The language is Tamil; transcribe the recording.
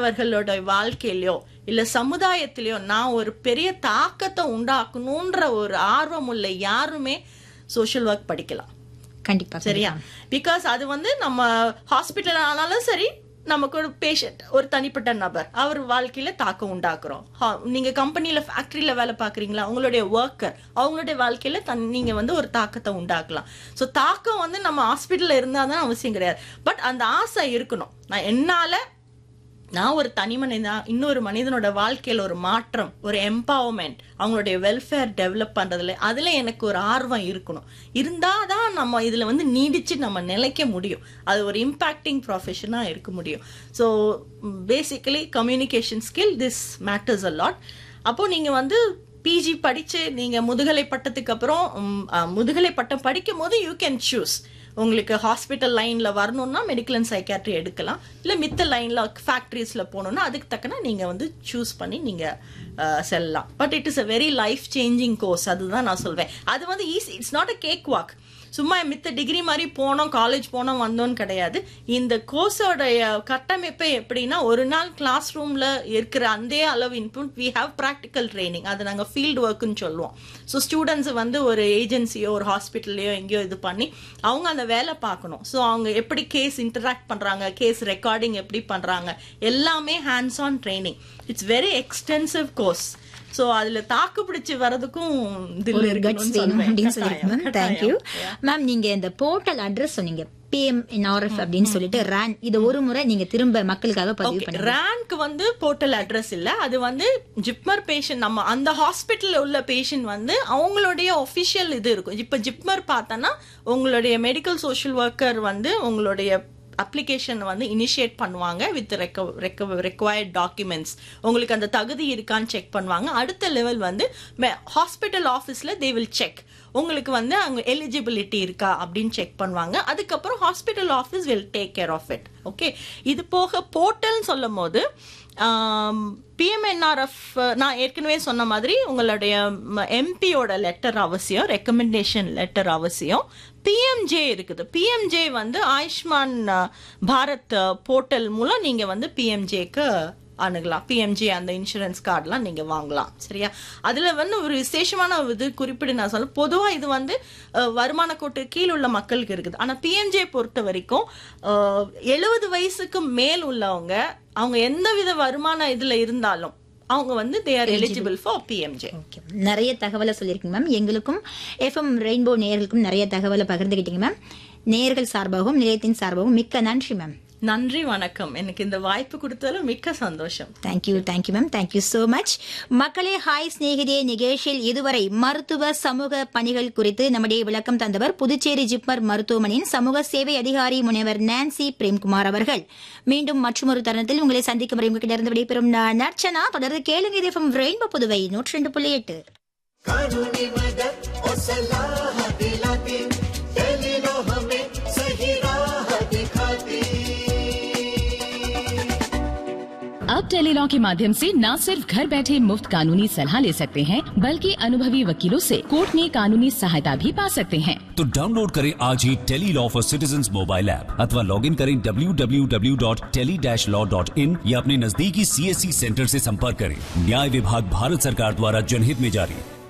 மற்றவர்களோட வாழ்க்கையிலயோ இல்ல சமுதாயத்திலயோ நான் ஒரு பெரிய தாக்கத்தை உண்டாக்கணும்ன்ற ஒரு ஆர்வம் உள்ள யாருமே சோஷியல் ஒர்க் படிக்கலாம் கண்டிப்பா சரியா பிகாஸ் அது வந்து நம்ம ஹாஸ்பிட்டல் ஆனாலும் சரி நமக்கு ஒரு பேஷண்ட் ஒரு தனிப்பட்ட நபர் அவர் வாழ்க்கையில தாக்கம் உண்டாக்குறோம் ஹா- நீங்க கம்பெனில ஃபேக்டரியில வேலை பாக்குறீங்களா உங்களுடைய ஒர்க்கர் அவங்களுடைய வாழ்க்கையில தன் நீங்க வந்து ஒரு தாக்கத்தை உண்டாக்கலாம் ஸோ தாக்கம் வந்து நம்ம ஹாஸ்பிட்டல்ல இருந்தாதான் அவசியம் கிடையாது பட் அந்த ஆசை இருக்கணும் நான் என்னால நான் ஒரு தனி மனிதன் இன்னொரு மனிதனோட வாழ்க்கையில ஒரு மாற்றம் ஒரு எம்பவர்மெண்ட் அவங்களுடைய வெல்ஃபேர் டெவலப் பண்றதுல அதுல எனக்கு ஒரு ஆர்வம் இருக்கணும் இருந்தாதான் நம்ம இதுல வந்து நீடிச்சு நம்ம நிலைக்க முடியும் அது ஒரு இம்பாக்டிங் ப்ரொஃபஷனா இருக்க முடியும் so basically communication skill this matters a lot அப்போ நீங்க வந்து பிஜி படிச்சு நீங்க முதுகலை பட்டத்துக்கு அப்புறம் ம், அ, முதுகலை பட்டம் படிக்கும் போது யூ கேன் சூஸ் உங்களுக்கு ஹாஸ்பிட்டல் லைன்ல வரணும்னா மெடிக்கல் அண்ட் சைக்காட்ரி எடுக்கலாம் இல்ல மித்த லைன்ல ஃபேக்டரிஸ்ல போகணும்னா அதுக்கு தக்கன நீங்க வந்து சூஸ் பண்ணி நீங்க அஹ், செல்லலாம் but it is a very life changing course அதுதான் நான் சொல்வேன் அது வந்து easy it's not a cake walk சும்மா மித்த டிகிரி மாதிரி போனோம் காலேஜ் போனோம் வந்தோம்னு கிடையாது இந்த கோர்ஸோடைய கட்டமைப்பே எப்படின்னா ஒரு நாள் கிளாஸ் ரூம்ல இருக்கிற அந்த அளவு input we have practical training அது நாங்கள் ஃபீல்டு ஒர்க்குன்னு சொல்லுவோம் ஸோ ஸ்டூடெண்ட்ஸ் வந்து ஒரு ஏஜென்சியோ ஒரு ஹாஸ்பிட்டல்லையோ எங்கேயோ இது பண்ணி அவங்க அந்த வேலை பார்க்கணும் ஸோ அவங்க எப்படி கேஸ் இன்டராக்ட் பண்றாங்க கேஸ் ரெக்கார்டிங் எப்படி பண்றாங்க எல்லாமே hands on training it's very extensive course so அதுல தாக்கு பிடிச்சு வர்றதுக்கும் தில் ஒரு இருக்கணும்னு கட்ஸ் வேணும் சொல்வேன். அப்படின்னு கட்டாயம், சொல்லியிருக்கேன் மேம் கட்டாயம். தேங்க்யூ மேம் நீங்க இந்த போர்ட்டல் அட்ரஸ் சொன்னீங்க பிஎம் என்ஆர்எஃப் அப்படின்னு சொல்லிட்டு ரேன் இது ஒரு முறை நீங்க திரும்ப மக்களுக்காக பதிவு Okay, பண்ணுங்க ரேங்க் வந்து போர்ட்டல் அட்ரஸ் இல்ல அது வந்து ஜிப்மர் பேஷண்ட் நம்ம அந்த ஹாஸ்பிட்டல்ல உள்ள பேஷண்ட் வந்து அவங்களுடைய ஒபிஷியல் இது இருக்கும் இப்ப ஜிப்மர் பார்த்தோன்னா உங்களுடைய மெடிக்கல் சோஷியல் ஒர்க்கர் வந்து உங்களுடைய அப்ளிகேஷன் வந்து இனிஷியேட் பண்ணுவாங்க வித் ரெக்வயர்ட் டாக்குமெண்ட்ஸ் உங்களுக்கு அந்த தகுதி இருக்கான்னு செக் பண்ணுவாங்க அடுத்த லெவல் வந்து ஹாஸ்பிட்டல் ஆஃபீஸில் தே வில் செக் உங்களுக்கு வந்து அங்கே எலிஜிபிலிட்டி இருக்கா அப்படின்னு செக் பண்ணுவாங்க அதுக்கப்புறம் hospital office will take care of it okay இது போக போர்ட்டல்னு சொல்லும் போது பிஎம்என்ஆர்எஃப் நான் ஏற்கனவே சொன்ன மாதிரி உங்களுடைய எம்பியோட லெட்டர் அவசியம் ரெக்கமெண்டேஷன் லெட்டர் அவசியம் பிஎம்ஜே இருக்குது பிஎம்ஜே வந்து ஆயுஷ்மான் அஹ், பாரத் போர்ட்டல் மூலம் நீங்க வந்து பிஎம்ஜேக்கு அணுகலாம் பிஎம்ஜே அந்த இன்சூரன்ஸ் கார்டெலாம் நீங்கள் வாங்கலாம் சரியா அதில் வந்து ஒரு விசேஷமான இது குறிப்பிட்டு நான் சொல்ல பொதுவாக இது வந்து அஹ், வருமான கோட்டு கீழ் உள்ள மக்களுக்கு இருக்குது ஆனால் பிஎம்ஜே பொறுத்த வரைக்கும் எழுபது வயசுக்கு மேல் உள்ளவங்க அவங்க எந்தவித வருமான இதில் இருந்தாலும் அவங்க வந்து they are eligible for PMJ okay நிறைய தகவலை சொல்லியிருக்கீங்க மேம் எங்களுக்கும் எஃப்எம் ரெயின்போ நேயர்களுக்கும் நிறைய தகவலை பகிர்ந்துக்கிட்டீங்க மேம் நேயர்கள் சார்பாகவும் நிலையத்தின் சார்பாகவும் மிக்க நன்றி மேம் நன்றி வணக்கம் எனக்கு இந்த வாய்ப்பு கொடுத்ததுல மிக்க சந்தோஷம் thank you thank you ma'am thank you so much மக்களே ஹாய் சிநேகிதே நிகழ்ச்சியில் இதுவரை மருத்துவ சமூக பணிகள் குறித்து நம்முடைய விளக்கம் தந்தவர் புதுச்சேரி ஜிப்மர் மருத்துவமனையின் சமூக சேவை அதிகாரி முனைவர் நான்சி பிரேம்குமார் அவர்கள் மீண்டும் மற்றொரு தருணத்தில் உங்களை சந்திக்கும் வரை உங்ககிட்ட இருந்து விடைபெறும் நான் நர்ச்சனா தொடர்ந்து கேளுங்க இது எஃப்எம் ரெயின்போ புதுவை நூற்றி ரெண்டு புள்ளி எட்டு कानूनी मदद और सलाह दिलाती टेलीनो हमें सही राह दिखाती अब टेलीलॉ के माध्यम से न सिर्फ घर बैठे मुफ्त कानूनी सलाह ले सकते हैं बल्कि अनुभवी वकीलों से कोर्ट में कानूनी सहायता भी पा सकते हैं तो डाउनलोड करें आज ही tele law for citizen mobile app अथवा लॉग इन करें www.tele-law.in या अपने नजदीकी सीएससी सेंटर से संपर्क करें न्याय विभाग भारत सरकार द्वारा जनहित में जारी